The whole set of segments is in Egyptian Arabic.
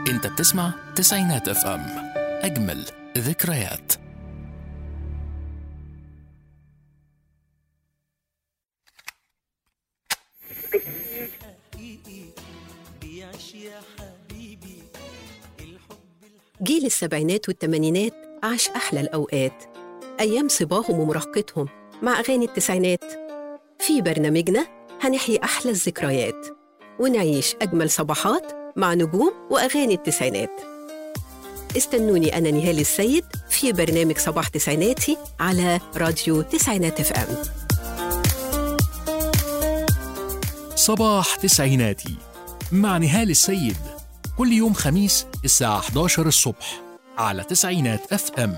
انت بتسمع تسعينات اف ام اجمل ذكريات جيل السبعينات والثمانينات عاش أحلى الأوقات أيام صباهم ومراهقتهم مع أغاني التسعينات في برنامجنا هنحيي أحلى الذكريات ونعيش أجمل صباحات مع نجوم وأغاني التسعينات استنوني أنا نهال السيد في برنامج صباح تسعيناتي على راديو تسعينات اف ام صباح تسعيناتي مع نهال السيد كل يوم خميس الساعة 11 الصبح على تسعينات اف ام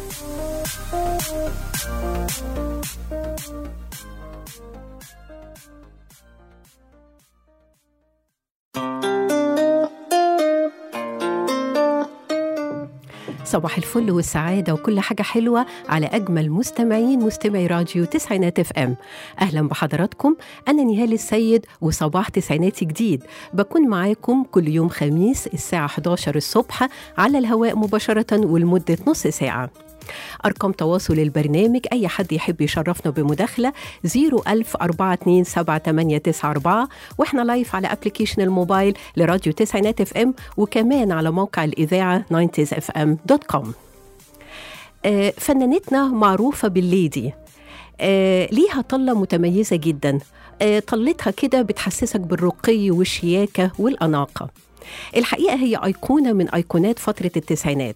صباح الفل والسعادة وكل حاجة حلوة على أجمل مستمعين مستمعي راديو تسعينات اف ام أهلا بحضراتكم أنا نهال السيد وصباح تسعيناتي جديد بكون معاكم كل يوم خميس الساعة 11 الصبح على الهواء مباشرة ولمدة نص ساعة أرقام تواصل البرنامج أي حد يحب يشرفنا بمداخلة 010427894 وإحنا لايف على أبليكيشن الموبايل لراديو تسعينات اف ام وكمان على موقع الإذاعة 90sfm.com آه فنانتنا معروفة بالليدي آه ليها طلة متميزة جدا آه طلتها كده بتحسسك بالرقي والشياكة والأناقة الحقيقة هي أيقونة من أيقونات فترة التسعينات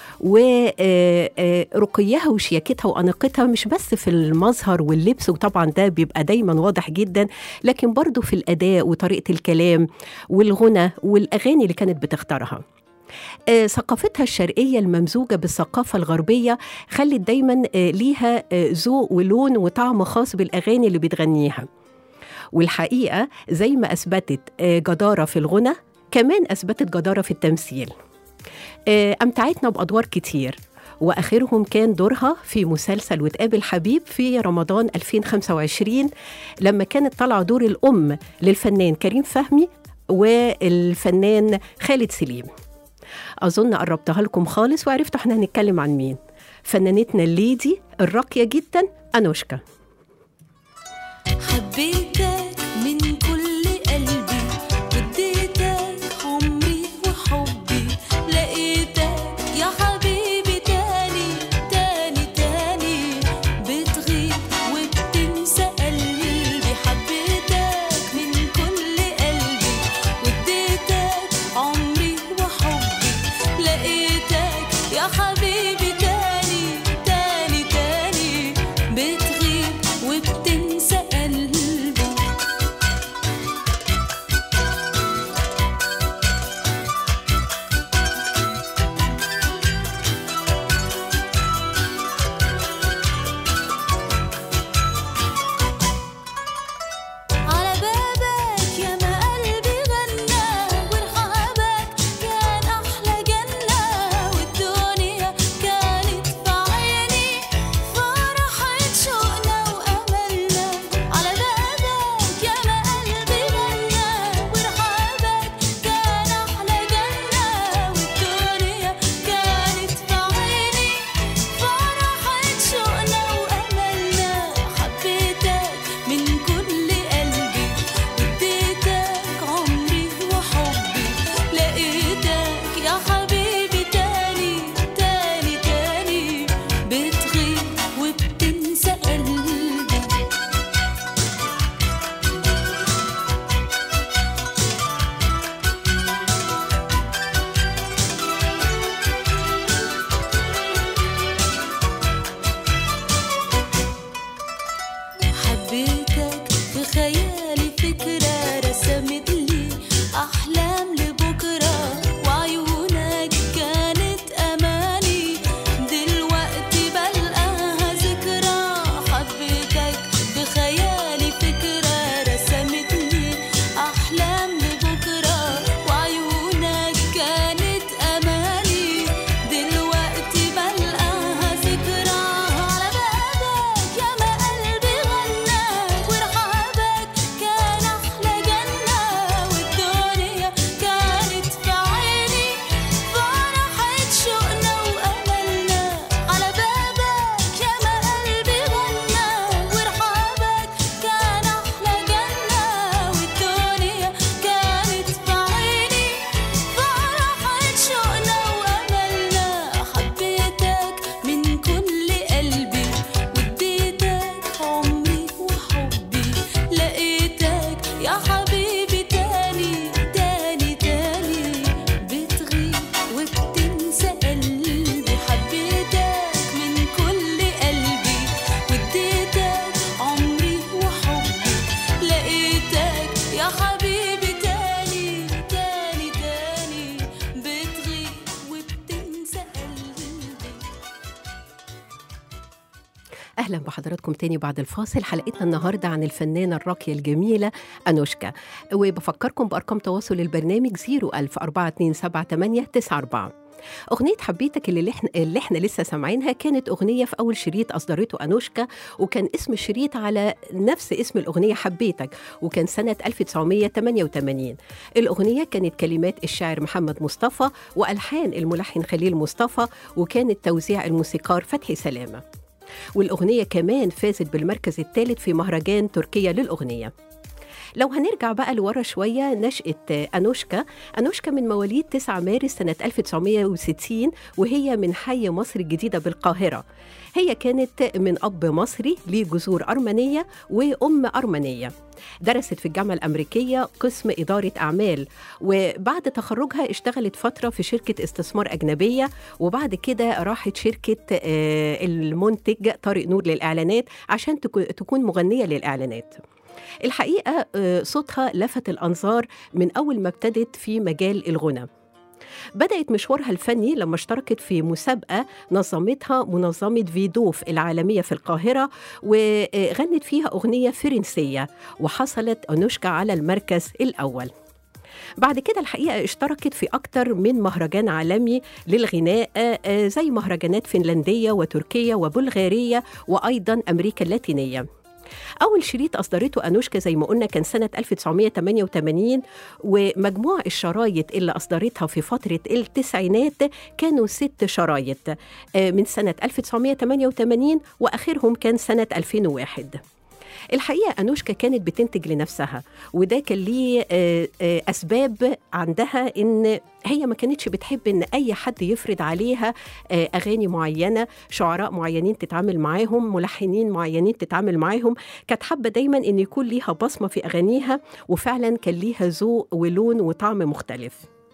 ورقيها وشياكتها وأناقتها مش بس في المظهر واللبس وطبعا ده بيبقى دايما واضح جدا لكن برضو في الأداء وطريقة الكلام والغنى والأغاني اللي كانت بتختارها آه، ثقافتها الشرقية الممزوجة بالثقافة الغربية خلت دايما آه، ليها آه، ذوق ولون وطعم خاص بالأغاني اللي بتغنيها والحقيقة زي ما أثبتت آه، جدارة في الغنى كمان أثبتت جدارة في التمثيل آه، أمتعتنا بأدوار كتير وآخرهم كان دورها في مسلسل وتقابل حبيب في رمضان 2025 لما كانت طالعة دور الأم للفنان كريم فهمي والفنان خالد سليم أظن قربتها لكم خالص وعرفتوا احنا هنتكلم عن مين فنانتنا الليدي الراقية جدا أنوشكا حبيتك من كل قلبي وديتك عمري وحبي لقيتك يا حبيبي تاني تاني تاني بتغيب وبتنسى قلبي حبيتك من كل قلبي وديتك عمري وحبي لقيتك يا حبيبي تاني تاني تاني بتغيب وبتنسى قلبي يا حبيبي تاني تاني تاني بتغيب وبتنسى قلبي حبيتك من كل قلبي واديتك عمري وحبي لقيتك يا حبيبي تاني تاني تاني بتغيب وبتنسى قلبي اهلا بحضراتكم تاني بعد الفاصل حلقتنا النهارده عن الفنانه الراقيه الجميله انوشكا وبفكركم بارقام تواصل البرنامج 010427894 أغنية حبيتك اللي احنا اللي احنا لسه سامعينها كانت أغنية في أول شريط أصدرته أنوشكا وكان اسم الشريط على نفس اسم الأغنية حبيتك وكان سنة 1988 الأغنية كانت كلمات الشاعر محمد مصطفى وألحان الملحن خليل مصطفى وكانت توزيع الموسيقار فتحي سلامة والأغنية كمان فازت بالمركز الثالث في مهرجان تركيا للأغنية لو هنرجع بقى لورا شوية نشأة أنوشكا أنوشكا من مواليد 9 مارس سنة 1960 وهي من حي مصر الجديدة بالقاهرة هي كانت من أب مصري ليه جذور أرمنية وأم أرمنية درست في الجامعة الأمريكية قسم إدارة أعمال وبعد تخرجها اشتغلت فترة في شركة استثمار أجنبية وبعد كده راحت شركة آه، المنتج طارق نور للإعلانات عشان تكو- تكون مغنية للإعلانات الحقيقة آه، صوتها لفت الأنظار من أول ما ابتدت في مجال الغنى بدأت مشوارها الفني لما اشتركت في مسابقة نظمتها منظمة فيدوف العالمية في القاهرة وغنت فيها أغنية فرنسية وحصلت أنوشكا على المركز الأول بعد كده الحقيقة اشتركت في أكتر من مهرجان عالمي للغناء آه، زي مهرجانات فنلندية وتركيا وبلغارية وأيضا أمريكا اللاتينية أول شريط أصدرته أنوشكا زي ما قلنا كان سنة 1988 ومجموع الشرايط اللي أصدرتها في فترة التسعينات كانوا ست شرايط آه، من سنة 1988 وآخرهم كان سنة 2001 الحقيقة أنوشكا كانت بتنتج لنفسها وده كان ليه آه، آه، أسباب عندها إن هي ما كانتش بتحب إن أي حد يفرض عليها آه، أغاني معينة شعراء معينين تتعامل معاهم ملحنين معينين تتعامل معاهم كانت حابة دايما إن يكون ليها بصمة في أغانيها وفعلا كان ليها ذوق ولون وطعم مختلف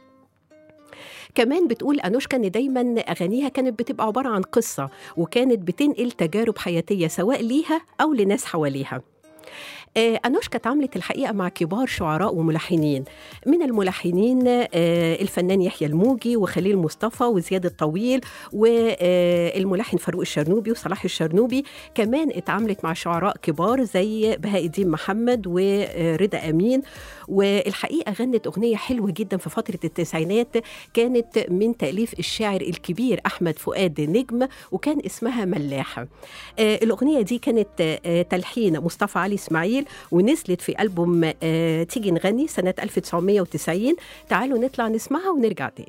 كمان بتقول أنوشكا إن دايما أغانيها كانت بتبقى عبارة عن قصة وكانت بتنقل تجارب حياتية سواء ليها أو لناس حواليها آه، أنوشكا اتعاملت الحقيقة مع كبار شعراء وملحنين من الملحنين آه، الفنان يحيى الموجي وخليل مصطفى وزياد الطويل والملحن فاروق الشرنوبي وصلاح الشرنوبي كمان اتعاملت مع شعراء كبار زي بهاء الدين محمد ورضا أمين والحقيقة غنت أغنية حلوة جدا في فترة التسعينات كانت من تأليف الشاعر الكبير أحمد فؤاد نجم وكان اسمها ملاحة آه، الأغنية دي كانت آه، تلحين مصطفى علي إسماعيل ونزلت في ألبوم آه، تيجي نغني سنة 1990 تعالوا نطلع نسمعها ونرجع تاني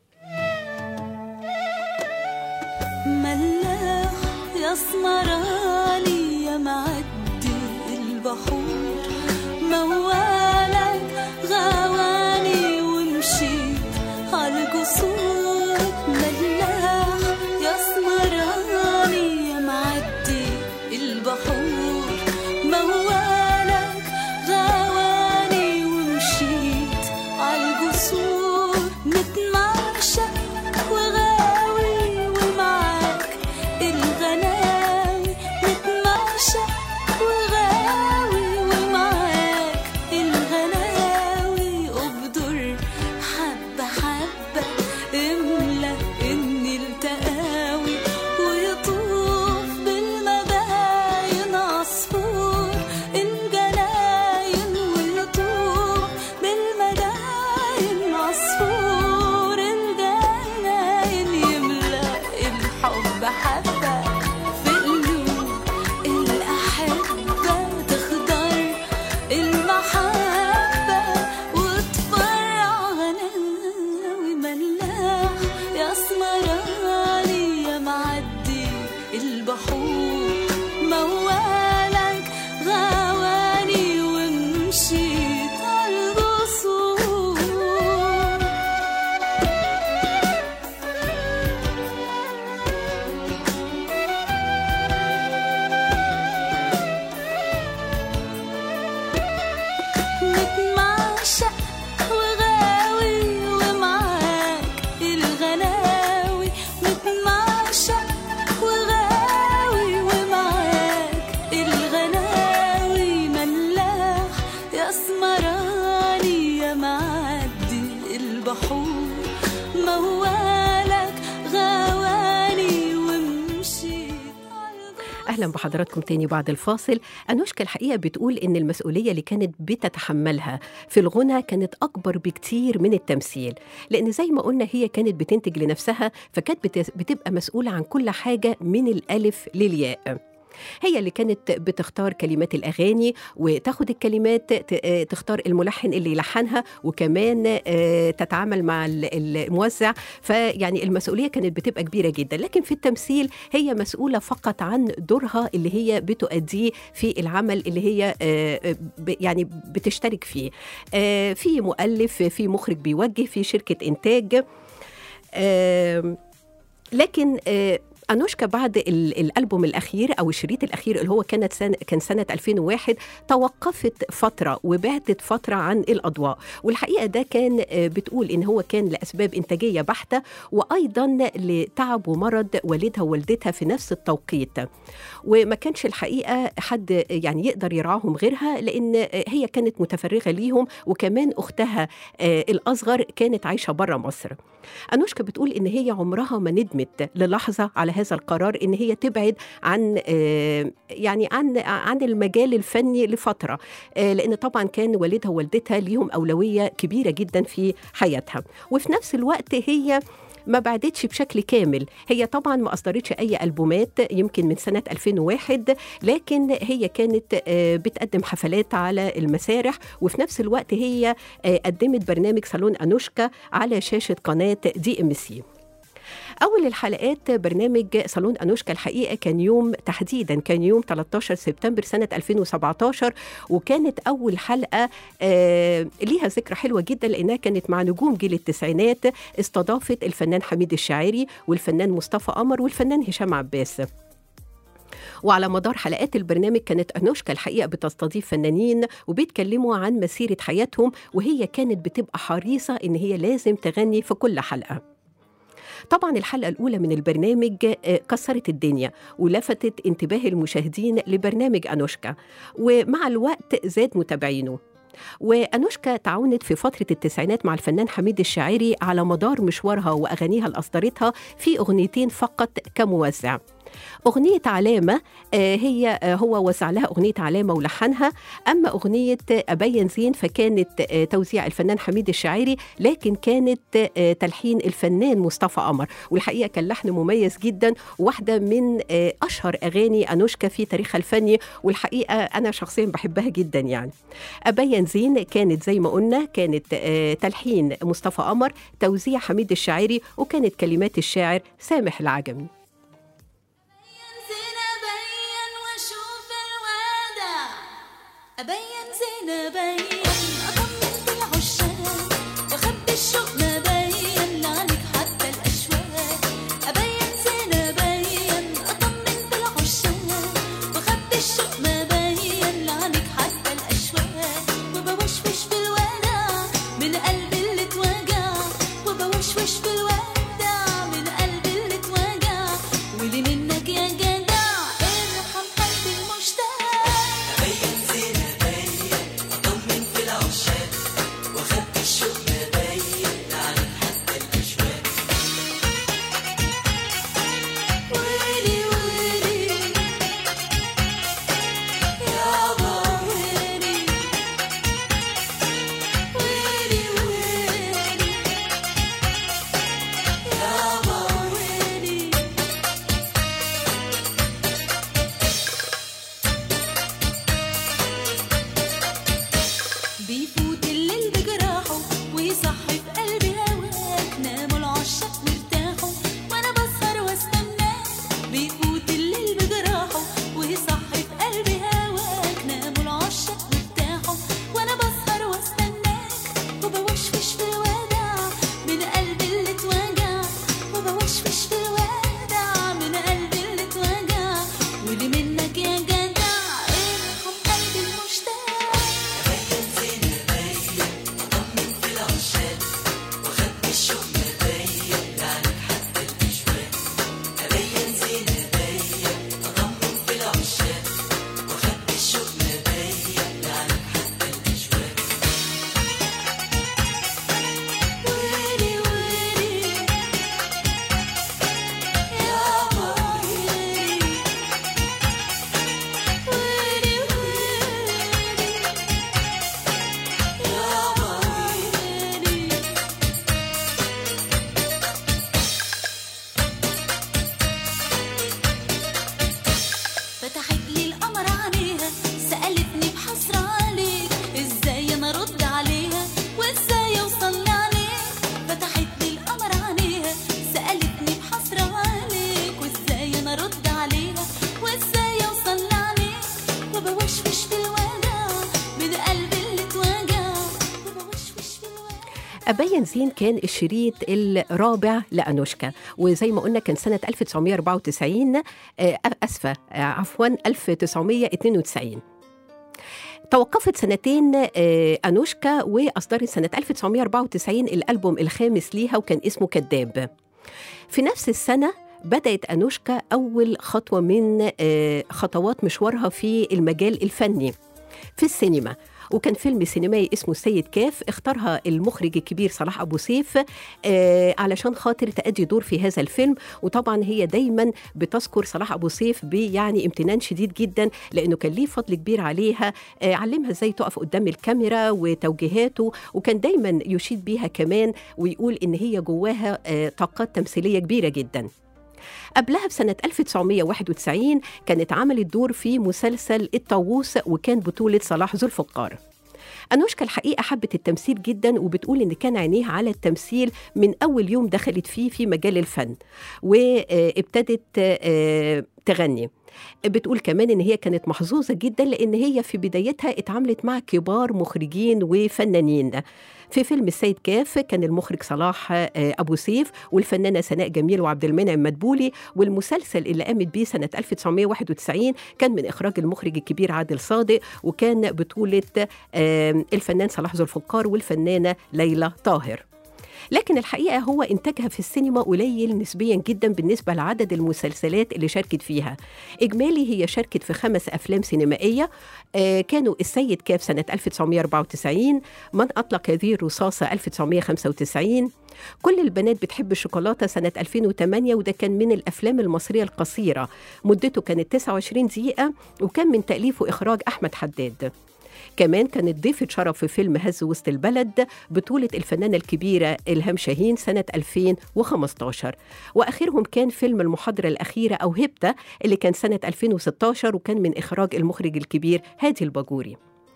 ملاح يا اسمراني يا معدي البحور موالك غواني ومشيت عالقصور ملاح يا اسمراني يا معدي البحور موالك غواني ومشيت عالقصور نتمشى وغاوي ومعاك الغناوي نتمشى وغاوي ومعاك البحور موالك غواني ومشيت عالبحور اهلا بحضراتكم تاني بعد الفاصل انوشكا الحقيقه بتقول ان المسؤوليه اللي كانت بتتحملها في الغنى كانت اكبر بكتير من التمثيل لان زي ما قلنا هي كانت بتنتج لنفسها فكانت بت- بتبقى مسؤوله عن كل حاجه من الالف للياء هي اللي كانت بتختار كلمات الأغاني وتاخد الكلمات ت- آه، تختار الملحن اللي يلحنها وكمان آه، تتعامل مع ال- الموزع فيعني المسؤولية كانت بتبقى كبيرة جدا لكن في التمثيل هي مسؤولة فقط عن دورها اللي هي بتؤديه في العمل اللي هي آه، آه، ب- يعني بتشترك فيه آه، في مؤلف في مخرج بيوجه في شركة إنتاج آم، لكن آه، أنوشكا بعد ال- الألبوم الأخير أو الشريط الأخير اللي هو كانت سنة كان سنة 2001 توقفت فترة وبعدت فترة عن الأضواء والحقيقة ده كان آه، بتقول إن هو كان لأسباب إنتاجية بحتة وأيضا لتعب ومرض والدها ووالدتها في نفس التوقيت وما كانش الحقيقة حد يعني يقدر يرعاهم غيرها لأن آه، هي كانت متفرغة ليهم وكمان أختها آه، الأصغر كانت عايشة بره مصر أنوشكا بتقول إن هي عمرها ما ندمت للحظة على هذا القرار إن هي تبعد عن آه، يعني عن عن المجال الفني لفترة آه، لأن طبعا كان والدها ووالدتها ليهم أولوية كبيرة جدا في حياتها وفي نفس الوقت هي ما بعدتش بشكل كامل هي طبعا ما أصدرتش أي ألبومات يمكن من سنة 2001 لكن هي كانت آه، بتقدم حفلات على المسارح وفي نفس الوقت هي آه، قدمت برنامج صالون أنوشكا على شاشة قناة دي ام سي أول الحلقات برنامج صالون أنوشكا الحقيقة كان يوم تحديدا كان يوم 13 سبتمبر سنة 2017 وكانت أول حلقة آه ليها ذكرى حلوة جدا لأنها كانت مع نجوم جيل التسعينات استضافت الفنان حميد الشاعري والفنان مصطفى قمر والفنان هشام عباس وعلى مدار حلقات البرنامج كانت أنوشكا الحقيقة بتستضيف فنانين وبيتكلموا عن مسيرة حياتهم وهي كانت بتبقى حريصة إن هي لازم تغني في كل حلقة طبعا الحلقة الأولى من البرنامج آه، كسرت الدنيا ولفتت انتباه المشاهدين لبرنامج أنوشكا ومع الوقت زاد متابعينه وأنوشكا تعاونت في فترة التسعينات مع الفنان حميد الشاعري على مدار مشوارها وأغانيها اللي أصدرتها في أغنيتين فقط كموزع أغنية علامة آه، هي آه، هو وزع لها أغنية علامة ولحنها أما أغنية آه، أبين زين فكانت آه، توزيع الفنان حميد الشاعري لكن كانت آه، تلحين الفنان مصطفى قمر والحقيقة كان لحن مميز جدا واحدة من آه، أشهر أغاني أنوشكا في تاريخها الفني والحقيقة أنا شخصيا بحبها جدا يعني أبين زين كانت زي ما قلنا كانت آه، تلحين مصطفى قمر توزيع حميد الشاعري وكانت كلمات الشاعر سامح العجمي زين أبين وأشوف الوداع أبين زين أبين أطمن بالعشاق وأخبي الشوق ما بين لعنك حتى الأشواق أبين زين أبين أطمن بالعشاق وأخبي الشوق ما بين لعنك حتى الأشواق وبوشوش في الوداع من قلبي اللي اتوجع وبوشوش في الوداع من قلبي اللي اتوجع واللي منك يا جدع ارحم قلبي المشتاق ويلي ويلي يابا ويلي ويلي ويلي يابا ويلي بيفوت الليل بجراحه ويصحي في قلبي هواك ناموا العشاق وارتاحوا وانا بسهر واستناك بيفوت الليل بجراحه ويصحي في قلبي هواك ناموا العشاق وارتاحوا وانا بسهر واستناك وبوشوش في الوداع من قلبي اللي اتوجع وبوشوش في الوداع من قلبي اللي اتوجع واللي منك يا جدع ارحم قلبي المشتاق أبين زين كان الشريط الرابع لأنوشكا وزي ما قلنا كان سنة 1994 آه، أسفة آه، عفوا 1992 توقفت سنتين آه، أنوشكا وأصدرت سنة 1994 الألبوم الخامس ليها وكان اسمه كذاب في نفس السنة بدأت أنوشكا أول خطوة من آه، خطوات مشوارها في المجال الفني في السينما وكان فيلم سينمائي اسمه السيد كاف اختارها المخرج الكبير صلاح ابو سيف آه علشان خاطر تأدي دور في هذا الفيلم وطبعا هي دايما بتذكر صلاح ابو سيف بيعني امتنان شديد جدا لانه كان ليه فضل كبير عليها آه علمها ازاي تقف قدام الكاميرا وتوجيهاته وكان دايما يشيد بيها كمان ويقول ان هي جواها آه طاقات تمثيليه كبيره جدا قبلها بسنة 1991 كانت عملت دور في مسلسل الطاووس وكان بطولة صلاح ذو الفقار أنوشكا الحقيقة حبت التمثيل جدا وبتقول إن كان عينيها على التمثيل من أول يوم دخلت فيه في مجال الفن وابتدت آه، تغني بتقول كمان ان هي كانت محظوظه جدا لان هي في بدايتها اتعاملت مع كبار مخرجين وفنانين في فيلم السيد كاف كان المخرج صلاح آه، ابو سيف والفنانه سناء جميل وعبد المنعم مدبولي والمسلسل اللي قامت بيه سنه 1991 كان من اخراج المخرج الكبير عادل صادق وكان بطوله آه، الفنان صلاح ذو الفقار والفنانه ليلى طاهر لكن الحقيقه هو انتاجها في السينما قليل نسبيا جدا بالنسبه لعدد المسلسلات اللي شاركت فيها اجمالي هي شاركت في خمس افلام سينمائيه آه، كانوا السيد كاف سنه 1994 من اطلق هذه الرصاصه 1995 كل البنات بتحب الشوكولاته سنه 2008 وده كان من الافلام المصريه القصيره مدته كانت 29 دقيقه وكان من تاليف واخراج احمد حداد كمان كانت ضيفة شرف في فيلم هز وسط البلد بطولة الفنانة الكبيرة إلهام شاهين سنة 2015 وآخرهم كان فيلم المحاضرة الأخيرة أو هبتة اللي كان سنة 2016 وكان من إخراج المخرج الكبير هادي الباجوري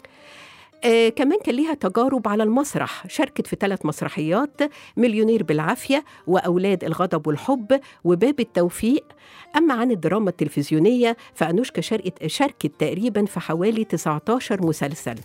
آه كمان كان ليها تجارب على المسرح شاركت في ثلاث مسرحيات مليونير بالعافية وأولاد الغضب والحب وباب التوفيق أما عن الدراما التلفزيونية فأنوشكا شاركت, شاركت تقريبا في حوالي 19 مسلسل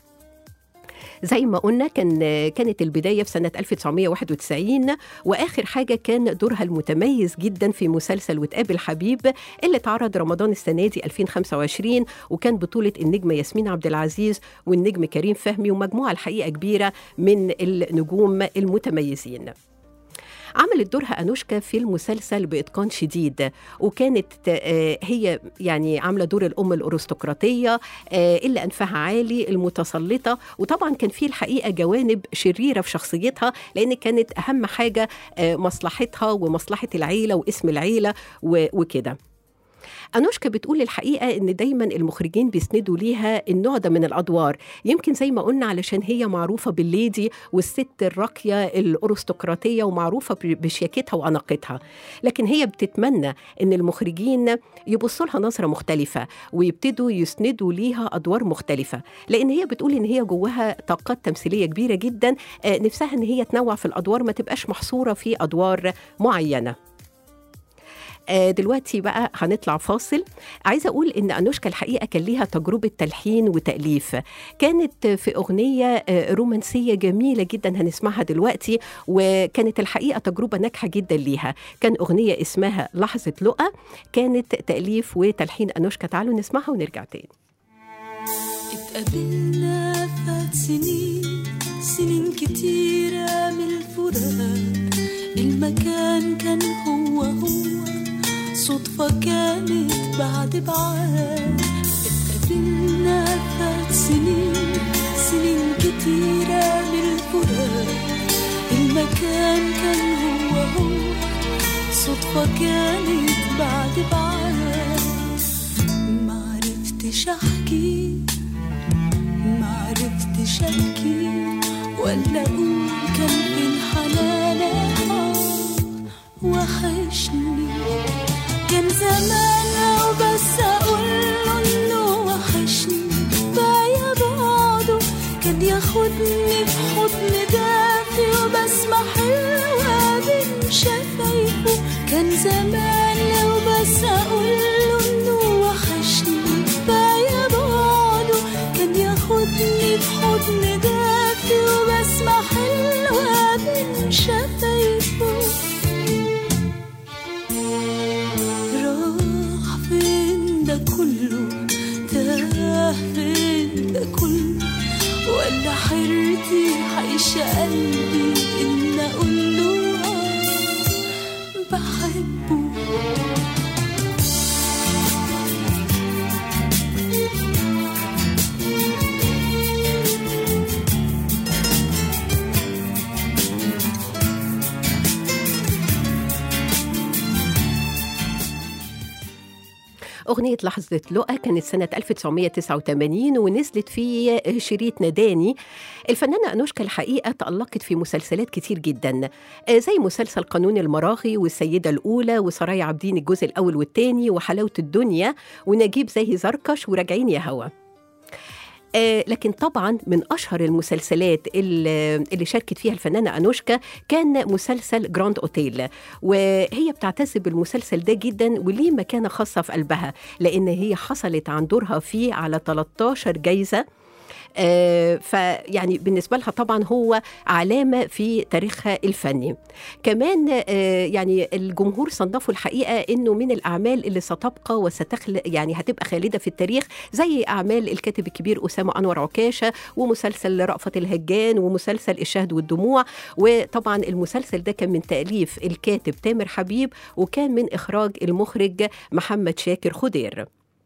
زي ما قلنا كان كانت البدايه في سنه 1991 واخر حاجه كان دورها المتميز جدا في مسلسل وتقابل حبيب اللي اتعرض رمضان السنه دي 2025 وكان بطوله النجمه ياسمين عبد العزيز والنجم كريم فهمي ومجموعه الحقيقه كبيره من النجوم المتميزين عملت دورها أنوشكا في المسلسل بإتقان شديد وكانت آه، هي يعني عاملة دور الأم الأرستقراطية آه، اللي أنفها عالي المتسلطة وطبعا كان في الحقيقة جوانب شريرة في شخصيتها لأن كانت أهم حاجة آه، مصلحتها ومصلحة العيلة واسم العيلة و- وكده أنوشكا بتقول الحقيقة إن دايما المخرجين بيسندوا ليها النوع ده من الأدوار يمكن زي ما قلنا علشان هي معروفة بالليدي والست الراقية الأرستقراطية ومعروفة ب- بشياكتها وأناقتها لكن هي بتتمنى إن المخرجين يبصوا لها نظرة مختلفة ويبتدوا يسندوا ليها أدوار مختلفة لأن هي بتقول إن هي جواها طاقات تمثيلية كبيرة جدا آه، نفسها إن هي تنوع في الأدوار ما تبقاش محصورة في أدوار معينة آه، دلوقتي بقى هنطلع فاصل عايزه اقول ان انوشكا الحقيقه كان ليها تجربه تلحين وتاليف كانت في اغنيه آه، رومانسيه جميله جدا هنسمعها دلوقتي وكانت الحقيقه تجربه ناجحه جدا ليها كان اغنيه اسمها لحظه لقا كانت تاليف وتلحين انوشكا تعالوا نسمعها ونرجع تاني اتقابلنا فات سنين سنين كتيرة من الفراق المكان كان هو هو صدفة كانت بعد بعاد اتقابلنا فات سنين سنين كتيرة من الفراق المكان كان هو هو صدفة كانت بعد بعاد معرفتش احكي معرفتش ابكي ولا اقول كان فين حنانك آه، وحشني كان زمان لو بس اقول له انه وحشني بايا بعده كان ياخدني في حضن دافي وبسمة حلوة بين شفايفه كان زمان لو بس اقول له انه وحشني بايا بعده كان ياخدني في حضن دافي وبسمة حلوة بين ملكش قلبي إن أقول له آه بحبه أغنية لحظة لقا كانت سنة 1989 ونزلت في شريط نداني الفنانة أنوشكا الحقيقة تألقت في مسلسلات كتير جدا آه، زي مسلسل قانون المراغي والسيدة الأولى وسرايا عابدين الجزء الأول والثاني وحلاوة الدنيا ونجيب زاهي زركش وراجعين يا هوا آه لكن طبعا من اشهر المسلسلات اللي, اللي شاركت فيها الفنانه انوشكا كان مسلسل جراند اوتيل وهي بتعتز بالمسلسل ده جدا وليه مكانه خاصه في قلبها لان هي حصلت عن دورها فيه على 13 جايزه آه، فيعني بالنسبه لها طبعا هو علامه في تاريخها الفني كمان آه، يعني الجمهور صنفوا الحقيقه انه من الاعمال اللي ستبقى وستخلق يعني هتبقى خالده في التاريخ زي اعمال الكاتب الكبير اسامه انور عكاشه ومسلسل رأفت الهجان ومسلسل الشهد والدموع وطبعا المسلسل ده كان من تاليف الكاتب تامر حبيب وكان من اخراج المخرج محمد شاكر خضير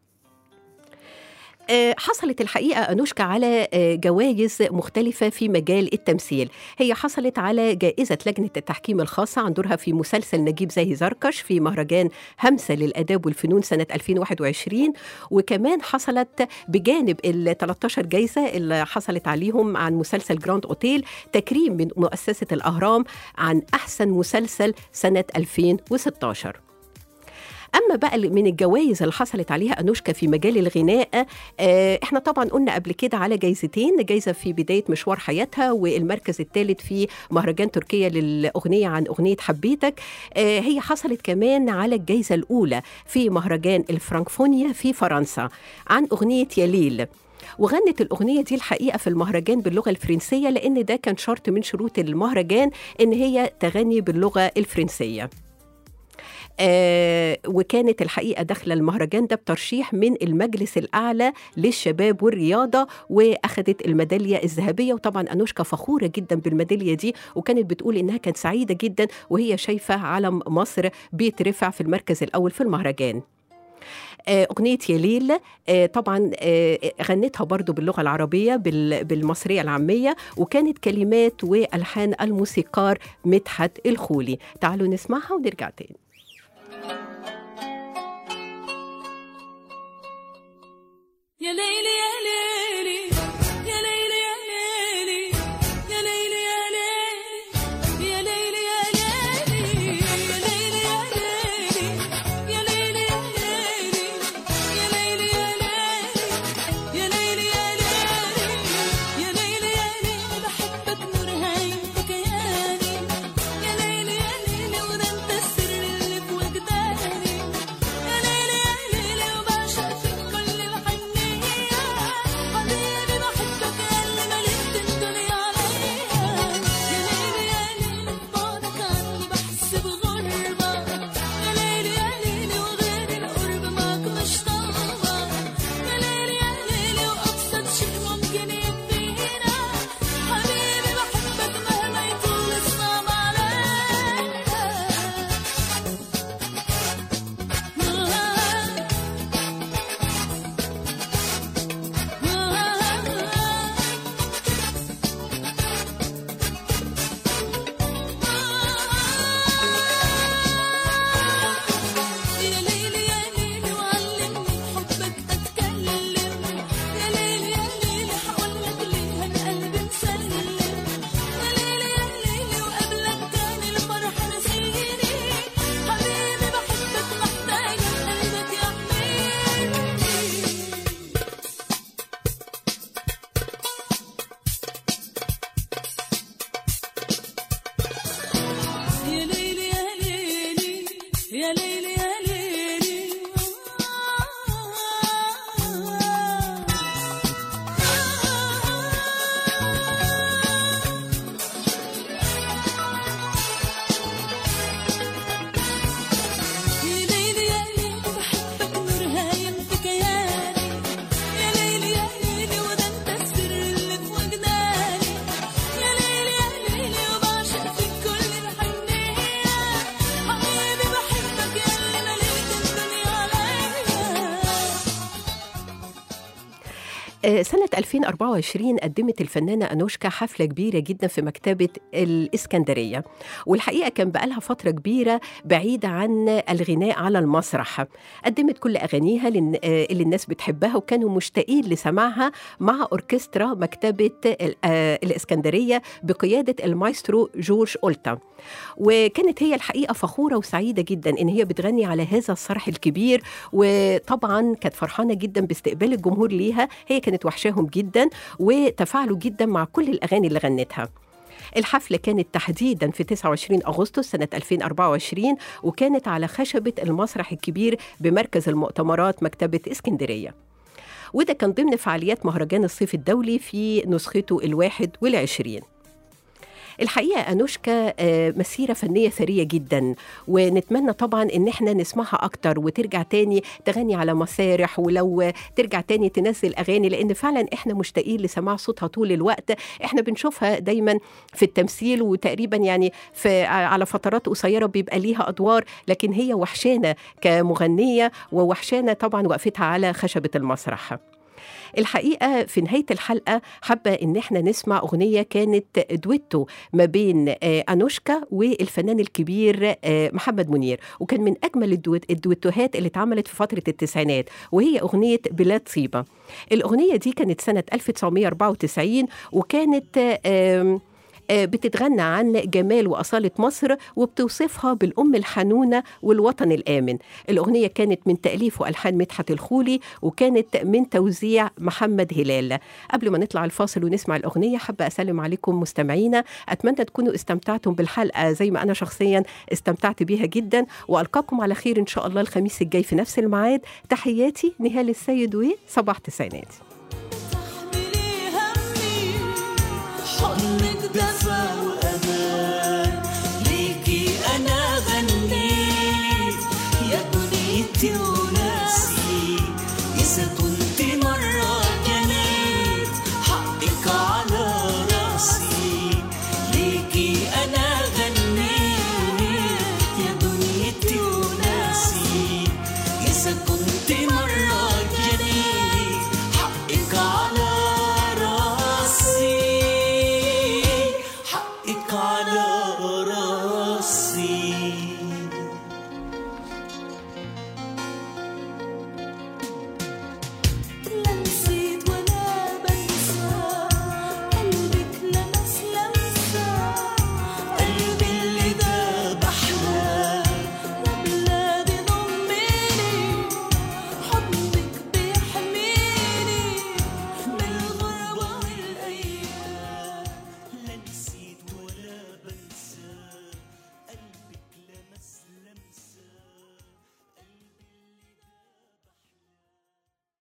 آه، حصلت الحقيقة أنوشكا على آه، جوائز مختلفة في مجال التمثيل هي حصلت على جائزة لجنة التحكيم الخاصة عن دورها في مسلسل نجيب زاهي زركش في مهرجان همسة للأداب والفنون سنة 2021 وكمان حصلت بجانب ال 13 جايزة اللي حصلت عليهم عن مسلسل جراند أوتيل تكريم من مؤسسة الأهرام عن أحسن مسلسل سنة 2016 اما بقى من الجوائز اللي حصلت عليها انوشكا في مجال الغناء آه، احنا طبعا قلنا قبل كده على جايزتين جايزه في بدايه مشوار حياتها والمركز الثالث في مهرجان تركيا للاغنيه عن اغنيه حبيتك آه، هي حصلت كمان على الجايزه الاولى في مهرجان الفرانكفونيا في فرنسا عن اغنيه يا ليل وغنت الأغنية دي الحقيقة في المهرجان باللغة الفرنسية لأن ده كان شرط من شروط المهرجان إن هي تغني باللغة الفرنسية آه وكانت الحقيقه داخله المهرجان ده بترشيح من المجلس الاعلى للشباب والرياضه واخذت الميداليه الذهبيه وطبعا انوشكا فخوره جدا بالميداليه دي وكانت بتقول انها كانت سعيده جدا وهي شايفه علم مصر بيترفع في المركز الاول في المهرجان آه، أغنية يا ليل آه، طبعا آه، غنتها برضو باللغة العربية بال- بالمصرية العامية وكانت كلمات وألحان الموسيقار مدحت الخولي تعالوا نسمعها ونرجع تاني يا ليلي يا ليلي يا ليلي يا ليلي يا ليلي يا ليلي يا ليلي يا ليلي يا ليلي يا ليلي يا ليلي يا ليلي يا ليلي يا ليلي يا ليلي يا ليلي يا ليلي يا ليلي بحبك نور هيبك كياني يا ليلي يا ليلي وده انت السر اللي في وجداني يا ليلي يا ليلي وبعشق فيك كل الحنية آه، سنة 2024 قدمت الفنانة أنوشكا حفلة كبيرة جدا في مكتبة الإسكندرية والحقيقة كان بقالها فترة كبيرة بعيدة عن الغناء على المسرح قدمت كل أغانيها لن- آه، اللي الناس بتحبها وكانوا مشتاقين لسماعها مع أوركسترا مكتبة ال- آه، الإسكندرية بقيادة المايسترو جورج أولتا وكانت هي الحقيقة فخورة وسعيدة جدا إن هي بتغني على هذا الصرح الكبير وطبعا كانت فرحانة جدا باستقبال الجمهور ليها هي كانت وحشاهم جدا وتفاعلوا جدا مع كل الأغاني اللي غنتها الحفلة كانت تحديدا في 29 أغسطس سنة 2024 وكانت على خشبة المسرح الكبير بمركز المؤتمرات مكتبة اسكندرية وده كان ضمن فعاليات مهرجان الصيف الدولي في نسخته الواحد والعشرين الحقيقة أنوشكا آه، مسيرة فنية ثرية جدا ونتمنى طبعا إن احنا نسمعها أكتر وترجع تاني تغني على مسارح ولو ترجع تاني تنزل أغاني لأن فعلا احنا مشتاقين لسماع صوتها طول الوقت احنا بنشوفها دايما في التمثيل وتقريبا يعني في على فترات قصيرة بيبقى ليها أدوار لكن هي وحشانة كمغنية ووحشانة طبعا وقفتها على خشبة المسرح الحقيقه في نهايه الحلقه حابه ان احنا نسمع اغنيه كانت دويتو ما بين آه، انوشكا والفنان الكبير آه، محمد منير وكان من اجمل الدويت الدويتوهات اللي اتعملت في فتره التسعينات وهي اغنيه بلاد طيبه الاغنيه دي كانت سنه 1994 وكانت آه، آم، آه، بتتغنى عن جمال وأصالة مصر وبتوصفها بالأم الحنونة والوطن الآمن الأغنية كانت من تأليف وألحان مدحت الخولي وكانت من توزيع محمد هلال قبل ما نطلع الفاصل ونسمع الأغنية حابة أسلم عليكم مستمعينا أتمنى تكونوا استمتعتم بالحلقة زي ما أنا شخصيا استمتعت بيها جدا وألقاكم على خير إن شاء الله الخميس الجاي في نفس الميعاد تحياتي نهال السيد وصباح تسعيناتي تحملي همي حضنك دفى وأمان ليكي أنا غنيت يا دنيتي وناسي إذا كنت مرة جنيت حقك على راسي ليكي أنا غنيت يا دنيتي وناسي إذا كنت مرة جنيت حقك على راسي حقك على